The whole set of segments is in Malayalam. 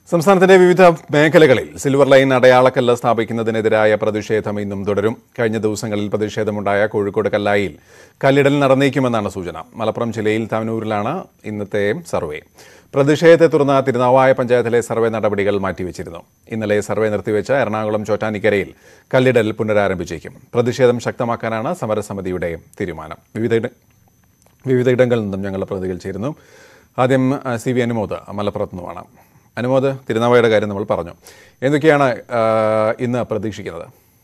സംസ്ഥാനത്തിന്റെ വിവിധ മേഖലകളിൽ സിൽവർ ലൈൻ അടയാളക്കല്ല് സ്ഥാപിക്കുന്നതിനെതിരായ പ്രതിഷേധം ഇന്നും തുടരും കഴിഞ്ഞ ദിവസങ്ങളിൽ പ്രതിഷേധമുണ്ടായ കോഴിക്കോട് കല്ലായിൽ കല്ലിടൽ നടന്നേക്കുമെന്നാണ് സൂചന മലപ്പുറം ജില്ലയിൽ തവനൂരിലാണ് ഇന്നത്തെ സർവേ പ്രതിഷേധത്തെ തുടർന്ന് തിരുനാവായ പഞ്ചായത്തിലെ സർവേ നടപടികൾ മാറ്റിവെച്ചിരുന്നു ഇന്നലെ സർവേ നിർത്തിവെച്ച എറണാകുളം ചോറ്റാനിക്കരയിൽ കല്ലിടൽ പുനരാരംഭിച്ചേക്കും പ്രതിഷേധം ശക്തമാക്കാനാണ് സമരസമിതിയുടെ തീരുമാനം വിവിധ വിവിധയിടങ്ങളിൽ നിന്നും ഞങ്ങളുടെ പ്രതികൾ ചേരുന്നു ആദ്യം ആ, സി വി അനുമോദ് മലപ്പുറത്ത് നിന്നുമാണ് അനുമോദ് തിരുനാവായുടെ കാര്യം നമ്മൾ പറഞ്ഞു എന്തൊക്കെയാണ് ആ, ഇന്ന് പ്രതീക്ഷിക്കുന്നത്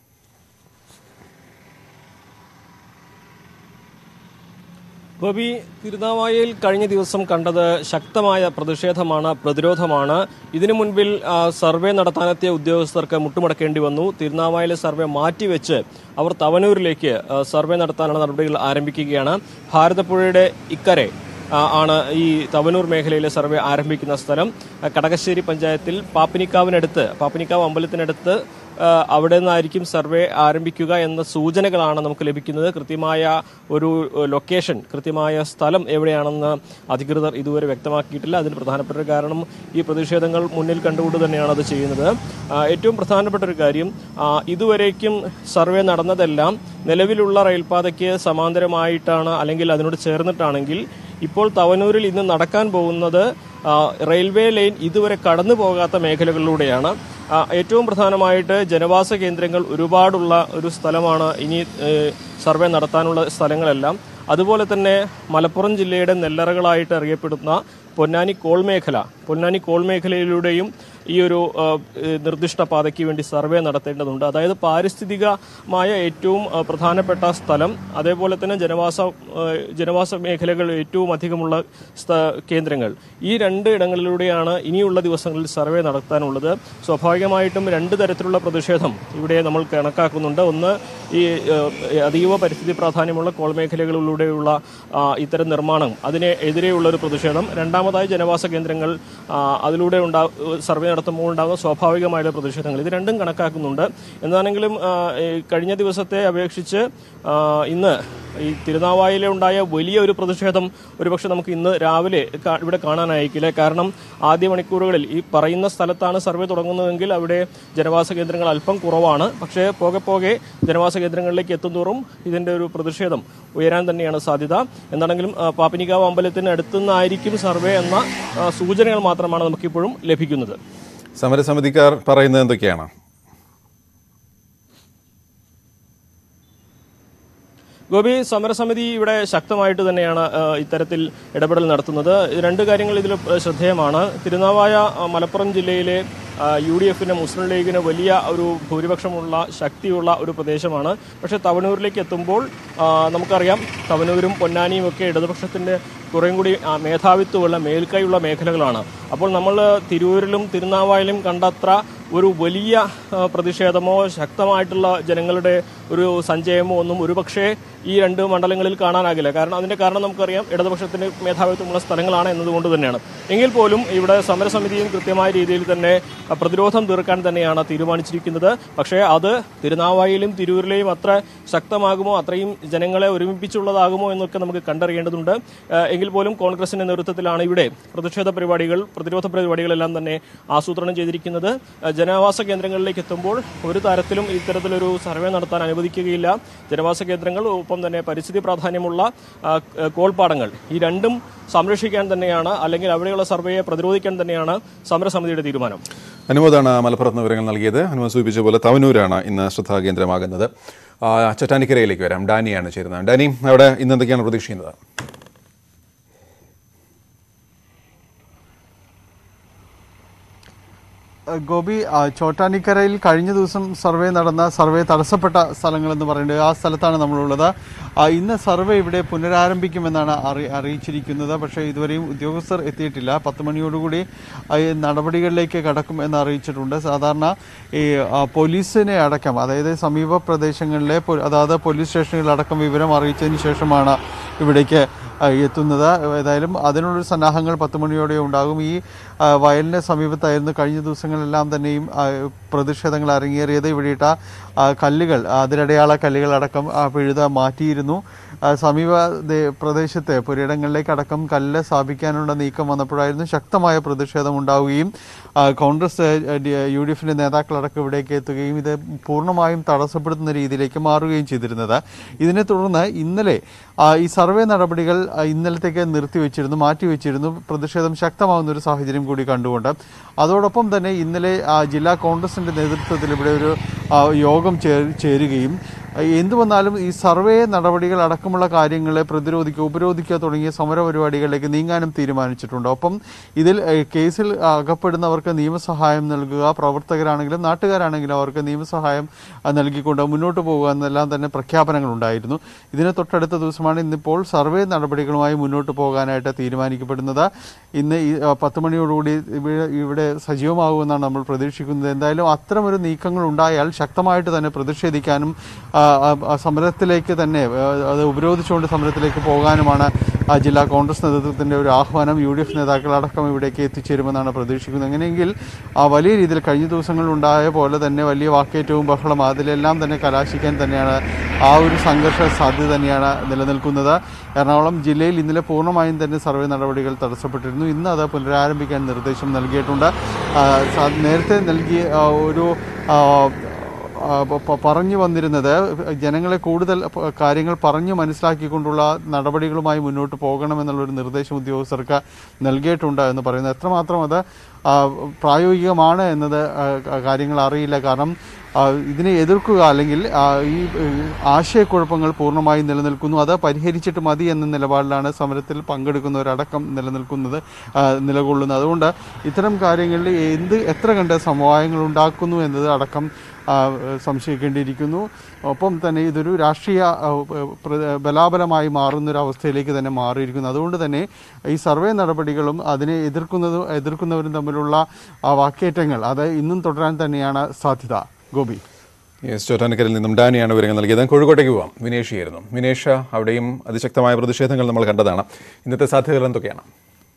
ഗോപി തിരുനാവായയിൽ കഴിഞ്ഞ ദിവസം കണ്ടത് ശക്തമായ പ്രതിഷേധമാണ് പ്രതിരോധമാണ് ഇതിനു മുൻപിൽ ആ, സർവേ നടത്താനെത്തിയ ഉദ്യോഗസ്ഥർക്ക് മുട്ടുമടക്കേണ്ടി വന്നു തിരുനാവായയിലെ സർവേ മാറ്റിവെച്ച് അവർ തവനൂരിലേക്ക് ആ, സർവേ നടത്താനുള്ള നടപടികൾ ആരംഭിക്കുകയാണ് ഭാരതപ്പുഴയുടെ ഇക്കരെ ആ, ആണ് ഈ തവനൂർ മേഖലയിലെ സർവേ ആരംഭിക്കുന്ന സ്ഥലം ആ, കടകശ്ശേരി പഞ്ചായത്തിൽ പാപ്പിനിക്കാവിനടുത്ത് പാപ്പിനിക്കാവ് അമ്പലത്തിനടുത്ത് ആ, അവിടെ നിന്നായിരിക്കും സർവേ ആരംഭിക്കുക എന്ന സൂചനകളാണ് നമുക്ക് ലഭിക്കുന്നത് കൃത്യമായ ഒരു ഏഹ്, ലൊക്കേഷൻ കൃത്യമായ സ്ഥലം എവിടെയാണെന്ന് അധികൃതർ ഇതുവരെ വ്യക്തമാക്കിയിട്ടില്ല അതിന് പ്രധാനപ്പെട്ട ഒരു കാരണം ഈ പ്രതിഷേധങ്ങൾ മുന്നിൽ കണ്ടുകൊണ്ട് തന്നെയാണ് അത് ചെയ്യുന്നത് ആ, ഏറ്റവും പ്രധാനപ്പെട്ട ഒരു കാര്യം ആ, ഇതുവരേക്കും സർവേ നടന്നതെല്ലാം നിലവിലുള്ള റെയിൽപാതയ്ക്ക് സമാന്തരമായിട്ടാണ് അല്ലെങ്കിൽ അതിനോട് ചേർന്നിട്ടാണെങ്കിൽ ഇപ്പോൾ തവനൂരിൽ ഇന്ന് നടക്കാൻ പോകുന്നത് ആ, റെയിൽവേ ലൈൻ ഇതുവരെ കടന്നു പോകാത്ത മേഖലകളിലൂടെയാണ് ആ, ഏറ്റവും പ്രധാനമായിട്ട് ജനവാസ കേന്ദ്രങ്ങൾ ഒരുപാടുള്ള ഒരു സ്ഥലമാണ് ഇനി ഏഹ്, സർവേ നടത്താനുള്ള സ്ഥലങ്ങളെല്ലാം അതുപോലെ തന്നെ മലപ്പുറം ജില്ലയുടെ നെല്ലറകളായിട്ട് അറിയപ്പെടുന്ന പൊന്നാനി കോൾ മേഖല പൊന്നാനി കോൾ മേഖലയിലൂടെയും ഈ ഒരു ആ, ഏഹ്, നിർദ്ദിഷ്ട പാതയ്ക്ക് വേണ്ടി സർവേ നടത്തേണ്ടതുണ്ട് അതായത് പാരിസ്ഥിതികമായ ഏറ്റവും ആ, പ്രധാനപ്പെട്ട സ്ഥലം അതേപോലെ തന്നെ ജനവാസ ആ, ജനവാസ മേഖലകൾ ഏറ്റവും അധികമുള്ള സ്ഥ- കേന്ദ്രങ്ങൾ ഈ രണ്ട് ഇടങ്ങളിലൂടെയാണ് ഇനിയുള്ള ദിവസങ്ങളിൽ സർവേ നടത്താനുള്ളത് സ്വാഭാവികമായിട്ടും രണ്ട് തരത്തിലുള്ള പ്രതിഷേധം ഇവിടെ നമ്മൾ കണക്കാക്കുന്നുണ്ട് ഒന്ന് ഈ ഏഹ്, അതീവ പരിസ്ഥിതി പ്രാധാന്യമുള്ള കോൾ മേഖലകളിലൂടെയുള്ള ആ, ഇത്തരം നിർമ്മാണം അതിനെ എതിരെയുള്ള ഒരു പ്രതിഷേധം രണ്ടാമതായി ജനവാസ കേന്ദ്രങ്ങൾ ആ, അതിലൂടെ ഉണ്ടാ സർവേ നടത്തുമ്പോൾ ഉണ്ടാകുന്ന സ്വാഭാവികമായ പ്രതിഷേധങ്ങൾ ഇത് രണ്ടും കണക്കാക്കുന്നുണ്ട് എന്താണെങ്കിലും ആ, ഈ കഴിഞ്ഞ ദിവസത്തെ അപേക്ഷിച്ച് ആ, ഇന്ന് ഈ തിരുനാവായിലെ ഉണ്ടായ വലിയ ഒരു പ്രതിഷേധം ഒരുപക്ഷെ നമുക്ക് ഇന്ന് രാവിലെ കാ- ഇവിടെ കാണാനായിരിക്കില്ല കാരണം ആദ്യ മണിക്കൂറുകളിൽ ഈ പറയുന്ന സ്ഥലത്താണ് സർവേ തുടങ്ങുന്നതെങ്കിൽ അവിടെ ജനവാസ കേന്ദ്രങ്ങൾ അല്പം കുറവാണ് പക്ഷേ പോകെ പോകെ ജനവാസ കേന്ദ്രങ്ങളിലേക്ക് എത്തുന്തോറും ഇതിന്റെ ഒരു പ്രതിഷേധം ഉയരാൻ തന്നെയാണ് സാധ്യത എന്താണെങ്കിലും ആ, പാപ്പിനിക്കാവ് അമ്പലത്തിന് അടുത്തുനിന്നായിരിക്കും സർവേ എന്ന ആ, സൂചനകൾ മാത്രമാണ് നമുക്കിപ്പോഴും ലഭിക്കുന്നത് സമരസമിതിക്കാർ പറയുന്നത് എന്തൊക്കെയാണ് ഗോപി സമരസമിതി ഇവിടെ ശക്തമായിട്ട് തന്നെയാണ് ആ, ഇത്തരത്തിൽ ഇടപെടൽ നടത്തുന്നത് ഇത് രണ്ട് കാര്യങ്ങൾ ഇതിൽ ശ്രദ്ധേയമാണ് തിരുനാവായ ആ, മലപ്പുറം ജില്ലയിലെ യു ഡി എഫിന് മുസ്ലിം ലീഗിന് വലിയ ഒരു ഭൂരിപക്ഷമുള്ള ശക്തിയുള്ള ഒരു പ്രദേശമാണ് പക്ഷേ തവനൂരിലേക്ക് എത്തുമ്പോൾ ആ, നമുക്കറിയാം തവനൂരും പൊന്നാനിയും ഒക്കെ ഇടതുപക്ഷത്തിന്റെ കുറേയും കൂടി ആ, മേധാവിത്വമുള്ള മേൽക്കൈയുള്ള മേഖലകളാണ് അപ്പോൾ നമ്മൾ തിരൂരിലും തിരുനാവായിലും കണ്ടത്ര ഒരു വലിയ ആ, പ്രതിഷേധമോ ശക്തമായിട്ടുള്ള ജനങ്ങളുടെ ഒരു സഞ്ചയമോ ഒന്നും ഒരുപക്ഷേ ഈ രണ്ട് മണ്ഡലങ്ങളിൽ കാണാനാകില്ല കാരണം അതിന്റെ കാരണം നമുക്കറിയാം ഇടതുപക്ഷത്തിന് മേധാവിത്വമുള്ള സ്ഥലങ്ങളാണ് എന്നതുകൊണ്ട് തന്നെയാണ് എങ്കിൽ പോലും ഇവിടെ സമരസമിതിയും കൃത്യമായ രീതിയിൽ തന്നെ ആ, പ്രതിരോധം തീർക്കാൻ തന്നെയാണ് തീരുമാനിച്ചിരിക്കുന്നത് പക്ഷേ അത് തിരുനാവായിലും തിരൂരിലെയും അത്ര ശക്തമാകുമോ അത്രയും ജനങ്ങളെ ഒരുമിപ്പിച്ചുള്ളതാകുമോ എന്നൊക്കെ നമുക്ക് കണ്ടറിയേണ്ടതുണ്ട് ആ, എങ്കിൽ പോലും കോൺഗ്രസിന്റെ നേതൃത്വത്തിലാണ് ഇവിടെ പ്രതിഷേധ പരിപാടികൾ പ്രതിരോധ പരിപാടികളെല്ലാം തന്നെ ആസൂത്രണം ചെയ്തിരിക്കുന്നത് ആ, ജനവാസ കേന്ദ്രങ്ങളിലേക്ക് എത്തുമ്പോൾ ഒരു തരത്തിലും ഇത്തരത്തിലൊരു സർവേ നടത്താൻ അനുവദിക്കുകയില്ല ജനവാസ കേന്ദ്രങ്ങൾ ഒപ്പം തന്നെ പരിസ്ഥിതി പ്രാധാന്യമുള്ള ആ, ക- കോൾപ്പാടങ്ങൾ ഈ രണ്ടും സംരക്ഷിക്കാൻ തന്നെയാണ് അല്ലെങ്കിൽ അവിടെയുള്ള സർവേയെ പ്രതിരോധിക്കാൻ തന്നെയാണ് സമരസമിതിയുടെ തീരുമാനം അനുമോദാണ് മലപ്പുറത്ത് നിന്ന് വിവരങ്ങൾ നൽകിയത് അനുമോദ് സൂചിപ്പിച്ച പോലെ തവനൂരാണ് ഇന്ന് ശ്രദ്ധാകേന്ദ്രമാകുന്നത് ആ, ചട്ടാനിക്കരയിലേക്ക് വരാം ഡാനിയാണ് ചേരുന്നത് ഡാനി അവിടെ ഇന്ന് എന്തൊക്കെയാണ് പ്രതീക്ഷിക്കുന്നത് ഗോപി ആ, ചോട്ടാനിക്കരയിൽ കഴിഞ്ഞ ദിവസം സർവേ നടന്ന സർവേ തടസ്സപ്പെട്ട സ്ഥലങ്ങൾ എന്ന് പറയുന്നത് ആ സ്ഥലത്താണ് നമ്മളുള്ളത് ആ, ഇന്ന് സർവേ ഇവിടെ പുനരാരംഭിക്കുമെന്നാണ് അറി അറിയിച്ചിരിക്കുന്നത് പക്ഷേ ഇതുവരെയും ഉദ്യോഗസ്ഥർ എത്തിയിട്ടില്ല പത്ത് മണിയോടുകൂടി ആ, ഈ നടപടികളിലേക്ക് കടക്കും എന്ന് അറിയിച്ചിട്ടുണ്ട് സാധാരണ ഈ ആ, പോലീസിനെ അടക്കം അതായത് സമീപ പ്രദേശങ്ങളിലെ പൊ- അതായത് പോലീസ് സ്റ്റേഷനുകളടക്കം വിവരം അറിയിച്ചതിന് ശേഷമാണ് ഇവിടേക്ക് ആ, എത്തുന്നത് ഏതായാലും അതിനുള്ളൊരു സന്നാഹങ്ങൾ പത്ത് മണിയോടെ ഉണ്ടാകും ഈ ആ, വയലിന് സമീപത്തായിരുന്നു കഴിഞ്ഞ ദിവസങ്ങളെല്ലാം തന്നെയും ആ, പ്രതിഷേധങ്ങൾ അരങ്ങേറിയത് ഇവിടെയിട്ട ആ, കല്ലുകൾ അതിരടയാള കല്ലുകളടക്കം ആ, പിഴുത മാറ്റിയിരുന്നു ആ, സമീപ ദേ- പ്രദേശത്ത് പുരയിടങ്ങളിലേക്ക് അടക്കം കല്ല് സ്ഥാപിക്കാനുള്ള നീക്കം വന്നപ്പോഴായിരുന്നു ശക്തമായ പ്രതിഷേധം ഉണ്ടാവുകയും ആ, കോൺഗ്രസ് ആ, ഡി- യു ഡി എഫിന്റെ നേതാക്കളടക്കം ഇവിടേക്ക് എത്തുകയും ഇത് പൂർണ്ണമായും തടസ്സപ്പെടുത്തുന്ന രീതിയിലേക്ക് മാറുകയും ചെയ്തിരുന്നത് ഇതിനെ തുടർന്ന് ഇന്നലെ ആ, ഈ സർവേ നടപടികൾ ആ, ഇന്നലത്തേക്ക് നിർത്തിവെച്ചിരുന്നു മാറ്റിവെച്ചിരുന്നു പ്രതിഷേധം ശക്തമാകുന്ന ഒരു സാഹചര്യം കൂടി കണ്ടുകൊണ്ട് അതോടൊപ്പം തന്നെ ഇന്നലെ ആ, ജില്ലാ കോൺഗ്രസിന്റെ നേതൃത്വത്തിൽ ഇവിടെ ഒരു ആ, യോഗം ചേ- ചേരുകയും എന്ത് വന്നാലും ഈ സർവേ നടപടികൾ അടക്കമുള്ള കാര്യങ്ങളെ പ്രതിരോധിക്കുക ഉപരോധിക്കുക തുടങ്ങിയ സമര പരിപാടികളിലേക്ക് നീങ്ങാനും തീരുമാനിച്ചിട്ടുണ്ട് ഒപ്പം ഇതിൽ ഏഹ്, കേസിൽ അകപ്പെടുന്നവർക്ക് നിയമസഹായം നൽകുക പ്രവർത്തകരാണെങ്കിലും നാട്ടുകാരാണെങ്കിലും അവർക്ക് നിയമസഹായം ആ, നൽകിക്കൊണ്ട് മുന്നോട്ട് പോകുക എന്നെല്ലാം തന്നെ പ്രഖ്യാപനങ്ങൾ ഉണ്ടായിരുന്നു ഇതിന് തൊട്ടടുത്ത ദിവസമാണ് ഇന്നിപ്പോൾ സർവേ നടപടികളുമായി മുന്നോട്ട് പോകാനായിട്ട് തീരുമാനിക്കപ്പെടുന്നത് ഇന്ന് ഈ ആ, പത്ത് മണിയോടുകൂടി ഇവിടെ ഇവിടെ സജീവമാകുമെന്നാണ് നമ്മൾ പ്രതീക്ഷിക്കുന്നത് എന്തായാലും അത്തരമൊരു നീക്കങ്ങൾ ഉണ്ടായാൽ ശക്തമായിട്ട് തന്നെ പ്രതിഷേധിക്കാനും ആ, ആ, ആ, സമരത്തിലേക്ക് തന്നെ ആ, അത് ഉപരോധിച്ചുകൊണ്ട് സമരത്തിലേക്ക് പോകാനുമാണ് ആ, ജില്ലാ കോൺഗ്രസ് നേതൃത്വത്തിന്റെ ഒരു ആഹ്വാനം യു ഡി എഫ് നേതാക്കളടക്കം ഇവിടേക്ക് എത്തിച്ചേരുമെന്നാണ് പ്രതീക്ഷിക്കുന്നത് അങ്ങനെയെങ്കിൽ ആ, വലിയ രീതിയിൽ കഴിഞ്ഞ ദിവസങ്ങളിൽ ഉണ്ടായ പോലെ തന്നെ വലിയ വാക്കേറ്റവും ബഹളം അതിലെല്ലാം തന്നെ കലാശിക്കാൻ തന്നെയാണ് ആ ഒരു സംഘർഷ സാധ്യത തന്നെയാണ് നിലനിൽക്കുന്നത് എറണാകുളം ജില്ലയിൽ ഇന്നലെ പൂർണ്ണമായും തന്നെ സർവേ നടപടികൾ തടസ്സപ്പെട്ടിരുന്നു ഇന്ന് അത് പുനരാരംഭിക്കാൻ നിർദ്ദേശം നൽകിയിട്ടുണ്ട് ആ, സ- നേരത്തെ നൽകിയ ആ, ഒരു ആ, ആ, പ- പ- പറഞ്ഞു വന്നിരുന്നത് ജനങ്ങളെ കൂടുതൽ പ- കാര്യങ്ങൾ പറഞ്ഞു മനസ്സിലാക്കിക്കൊണ്ടുള്ള നടപടികളുമായി മുന്നോട്ട് പോകണമെന്നുള്ളൊരു നിർദ്ദേശം ഉദ്യോഗസ്ഥർക്ക് നൽകിയിട്ടുണ്ട് എന്ന് പറയുന്നത് എത്രമാത്രം അത് ആ, പ്രായോഗികമാണ് എന്നത് ആ, കാര്യങ്ങൾ അറിയില്ല കാരണം ആ, ഇതിനെ എതിർക്കുക അല്ലെങ്കിൽ ആ, ഈ ഏഹ്, ആശയക്കുഴപ്പങ്ങൾ പൂർണ്ണമായും നിലനിൽക്കുന്നു അത് പരിഹരിച്ചിട്ട് മതി എന്ന നിലപാടിലാണ് സമരത്തിൽ പങ്കെടുക്കുന്നവരടക്കം നിലനിൽക്കുന്നത് ആ, നിലകൊള്ളുന്നത് അതുകൊണ്ട് ഇത്തരം കാര്യങ്ങളിൽ എന്ത് എത്ര കണ്ട് സമവായങ്ങൾ ഉണ്ടാക്കുന്നു എന്നത് അടക്കം ആ, സംശയിക്കേണ്ടിയിരിക്കുന്നു ഒപ്പം തന്നെ ഇതൊരു രാഷ്ട്രീയ ആ, പ്ര- ബലാബലമായി മാറുന്ന ഒരു അവസ്ഥയിലേക്ക് തന്നെ മാറിയിരിക്കുന്നു അതുകൊണ്ട് തന്നെ ഈ സർവേ നടപടികളും അതിനെ എതിർക്കുന്നതും എതിർക്കുന്നവരും തമ്മിലുള്ള ആ വാക്കേറ്റങ്ങൾ അത് ഇന്നും തുടരാൻ തന്നെയാണ് സാധ്യത ഗോപി യെസ് ചോറ്റാനിക്കരയിൽ നിന്നും ഡാനിയാണ് വിവരങ്ങൾ നൽകിയത് കോഴിക്കോട്ടേക്ക് പോവാം വിനേഷ് ആയിരുന്നു വിനേഷ അവിടെയും അതിശക്തമായ പ്രതിഷേധങ്ങൾ നമ്മൾ കണ്ടതാണ് ഇന്നത്തെ സാധ്യതകൾ എന്തൊക്കെയാണ്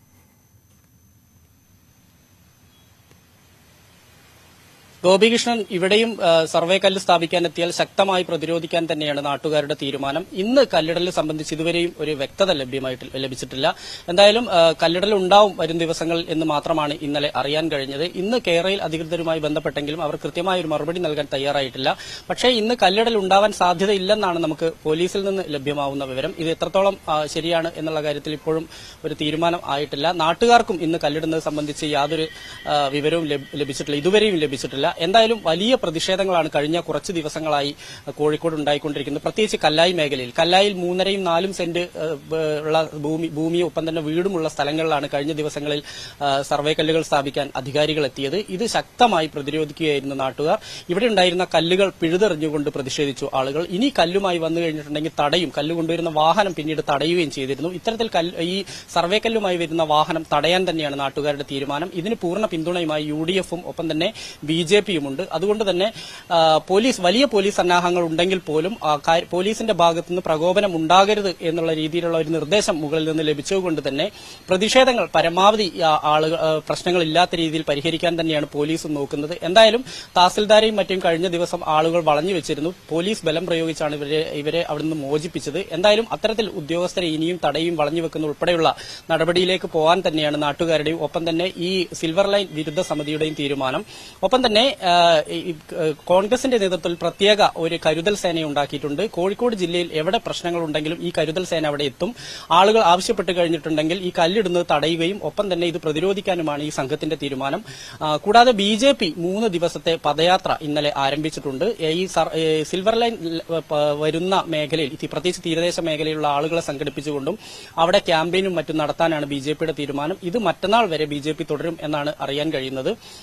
ഗോപികൃഷ്ണൻ ഇവിടെയും ആ, സർവേ കല്ല് സ്ഥാപിക്കാൻ എത്തിയാൽ ശക്തമായി പ്രതിരോധിക്കാൻ തന്നെയാണ് നാട്ടുകാരുടെ തീരുമാനം ഇന്ന് കല്ലിടൽ സംബന്ധിച്ച് ഇതുവരെയും ഒരു വ്യക്തത ലഭ്യമായിട്ട് ലഭിച്ചിട്ടില്ല എന്തായാലും ആ, കല്ലിടൽ ഉണ്ടാവും വരും ദിവസങ്ങൾ എന്ന് മാത്രമാണ് ഇന്നലെ അറിയാൻ കഴിഞ്ഞത് ഇന്ന് കേരളയിൽ അധികൃതരുമായി ബന്ധപ്പെട്ടെങ്കിലും അവർ കൃത്യമായ ഒരു മറുപടി നൽകാൻ തയ്യാറായിട്ടില്ല പക്ഷേ ഇന്ന് കല്ലിടൽ ഉണ്ടാവാൻ സാധ്യതയില്ലെന്നാണ് നമുക്ക് പോലീസിൽ നിന്ന് ലഭ്യമാവുന്ന വിവരം ഇത് എത്രത്തോളം ആ, ശരിയാണ് എന്നുള്ള കാര്യത്തിൽ ഇപ്പോഴും ഒരു തീരുമാനം ആയിട്ടില്ല നാട്ടുകാർക്കും ഇന്ന് കല്ലിടുന്നത് സംബന്ധിച്ച് യാതൊരു ആ, വിവരവും ലഭ- ലഭിച്ചിട്ടില്ല ഇതുവരെയും ലഭിച്ചിട്ടില്ല എന്തായാലും വലിയ പ്രതിഷേധങ്ങളാണ് കഴിഞ്ഞ കുറച്ച് ദിവസങ്ങളായി കോഴിക്കോട് ഉണ്ടായിക്കൊണ്ടിരിക്കുന്നത് പ്രത്യേകിച്ച് കല്ലായി മേഖലയിൽ കല്ലായിൽ മൂന്നരയും നാലും സെന്റ് ആ, ബ- ഉള്ള ഭൂമി ഭൂമിയും ഒപ്പം തന്നെ വീടുമുള്ള സ്ഥലങ്ങളിലാണ് കഴിഞ്ഞ ദിവസങ്ങളിൽ ആ, സർവേ കല്ലുകൾ സ്ഥാപിക്കാൻ അധികാരികൾ എത്തിയത് ഇത് ശക്തമായി പ്രതിരോധിക്കുകയായിരുന്നു നാട്ടുകാർ ഇവിടെ ഉണ്ടായിരുന്ന കല്ലുകൾ പിഴുതെറിഞ്ഞുകൊണ്ട് പ്രതിഷേധിച്ചു ആളുകൾ ഇനി കല്ലുമായി വന്നു കഴിഞ്ഞിട്ടുണ്ടെങ്കിൽ തടയും കല്ല് കൊണ്ടുവരുന്ന വാഹനം പിന്നീട് തടയുകയും ചെയ്തിരുന്നു ഇത്തരത്തിൽ കല്ല് ഈ സർവേ കല്ലുമായി വരുന്ന വാഹനം തടയാൻ തന്നെയാണ് നാട്ടുകാരുടെ തീരുമാനം ഇതിന് പൂർണ്ണ പിന്തുണയുമായി യു ഡി എഫും ഒപ്പം തന്നെ ബി ജെ പിയും ഉണ്ട് അതുകൊണ്ട് തന്നെ ആ, പോലീസ് വലിയ പോലീസ് സന്നാഹങ്ങൾ ഉണ്ടെങ്കിൽ പോലും ആ, കാ- പോലീസിന്റെ ഭാഗത്തു നിന്ന് പ്രകോപനം ഉണ്ടാകരുത് എന്നുള്ള രീതിയിലുള്ള ഒരു നിർദ്ദേശം മുകളിൽ നിന്ന് ലഭിച്ചതുകൊണ്ട് തന്നെ പ്രതിഷേധങ്ങൾ പരമാവധി ആ, ആളുകൾ ആ, പ്രശ്നങ്ങളില്ലാത്ത രീതിയിൽ പരിഹരിക്കാൻ തന്നെയാണ് പോലീസ് നോക്കുന്നത് എന്തായാലും തഹസിൽദാരെയും മറ്റും കഴിഞ്ഞ ദിവസം ആളുകൾ വളഞ്ഞു വെച്ചിരുന്നു പോലീസ് ബലം പ്രയോഗിച്ചാണ് ഇവരെ ഇവരെ അവിടുന്ന് മോചിപ്പിച്ചത് എന്തായാലും അത്തരത്തിൽ ഉദ്യോഗസ്ഥരെ ഇനിയും തടയും വളഞ്ഞു വെക്കുന്ന ഉൾപ്പെടെയുള്ള നടപടിയിലേക്ക് പോകാൻ തന്നെയാണ് നാട്ടുകാരുടെയും ഒപ്പം തന്നെ ഈ സിൽവർ ലൈൻ വിരുദ്ധ സമിതിയുടെയും തീരുമാനം ഒപ്പം തന്നെ ആ, ഈ, ആ, കോൺഗ്രസിന്റെ നേതൃത്വത്തിൽ പ്രത്യേക ഒരു കരുതൽ സേനയെ ഉണ്ടാക്കിയിട്ടുണ്ട് കോഴിക്കോട് ജില്ലയിൽ എവിടെ പ്രശ്നങ്ങൾ ഉണ്ടെങ്കിലും ഈ കരുതൽ സേന അവിടെ എത്തും ആളുകൾ ആവശ്യപ്പെട്ട് കഴിഞ്ഞിട്ടുണ്ടെങ്കിൽ ഈ കല്ലിടുന്നത് തടയുകയും ഒപ്പം തന്നെ ഇത് പ്രതിരോധിക്കാനുമാണ് ഈ സംഘത്തിന്റെ തീരുമാനം ആ, കൂടാതെ ബി ജെ പി മൂന്ന് ദിവസത്തെ പദയാത്ര ഇന്നലെ ആരംഭിച്ചിട്ടുണ്ട് ഏ, ഈ സർ- ഏ, സിൽവർ ലൈൻ ല- പ- വരുന്ന മേഖലയിൽ ഈ പ്രത്യേകിച്ച് തീരദേശ മേഖലയിലുള്ള ആളുകളെ സംഘടിപ്പിച്ചുകൊണ്ടും അവിടെ ക്യാമ്പയിനും മറ്റും നടത്താനാണ് ബി ജെ പിയുടെ തീരുമാനം ഇത് മറ്റന്നാൾ വരെ ബി ജെ പി തുടരും എന്നാണ് അറിയാൻ കഴിയുന്നത്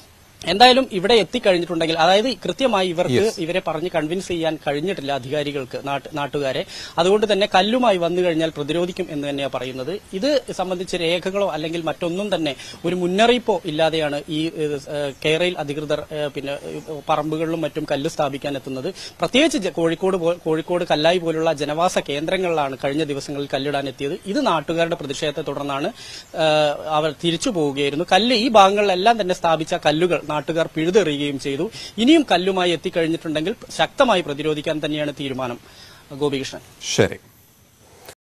എന്തായാലും ഇവിടെ എത്തിക്കഴിഞ്ഞിട്ടുണ്ടെങ്കിൽ അതായത് കൃത്യമായി ഇവർക്ക് ഇവരെ പറഞ്ഞ് കൺവിൻസ് ചെയ്യാൻ കഴിഞ്ഞിട്ടില്ല അധികാരികൾക്ക് നാട്ട്- നാട്ടുകാരെ അതുകൊണ്ട് തന്നെ കല്ലുമായി വന്നു കഴിഞ്ഞാൽ പ്രതിരോധിക്കും എന്ന് തന്നെയാണ് പറയുന്നത് ഇത് സംബന്ധിച്ച് രേഖകളോ അല്ലെങ്കിൽ മറ്റൊന്നും തന്നെ ഒരു മുന്നറിയിപ്പോ ഇല്ലാതെയാണ് ഈ ഏഹ്, ഏഹ്, കേരയിൽ അധികൃതർ ഏഹ്, പിന്നെ ഏഹ്, പറമ്പുകളിലും മറ്റും കല്ല് സ്ഥാപിക്കാൻ എത്തുന്നത് പ്രത്യേകിച്ച് ജ- കോഴിക്കോട് പോ- കോഴിക്കോട് കല്ലായി പോലുള്ള ജനവാസ കേന്ദ്രങ്ങളിലാണ് കഴിഞ്ഞ ദിവസങ്ങളിൽ കല്ലിടാൻ എത്തിയത് ഇത് നാട്ടുകാരുടെ പ്രതിഷേധത്തെ തുടർന്നാണ് ഏഹ്, അവർ തിരിച്ചു പോവുകയായിരുന്നു കല്ല് ഈ ഭാഗങ്ങളിലെല്ലാം തന്നെ സ്ഥാപിച്ച കല്ലുകൾ നാട്ടുകാർ പിഴുതെറിയുകയും ചെയ്തു ഇനിയും കല്ലുമായി എത്തിക്കഴിഞ്ഞിട്ടുണ്ടെങ്കിൽ ശക്തമായി പ്രതിരോധിക്കാൻ തന്നെയാണ് തീരുമാനം ഗോപികൃഷ്ണൻ ശരി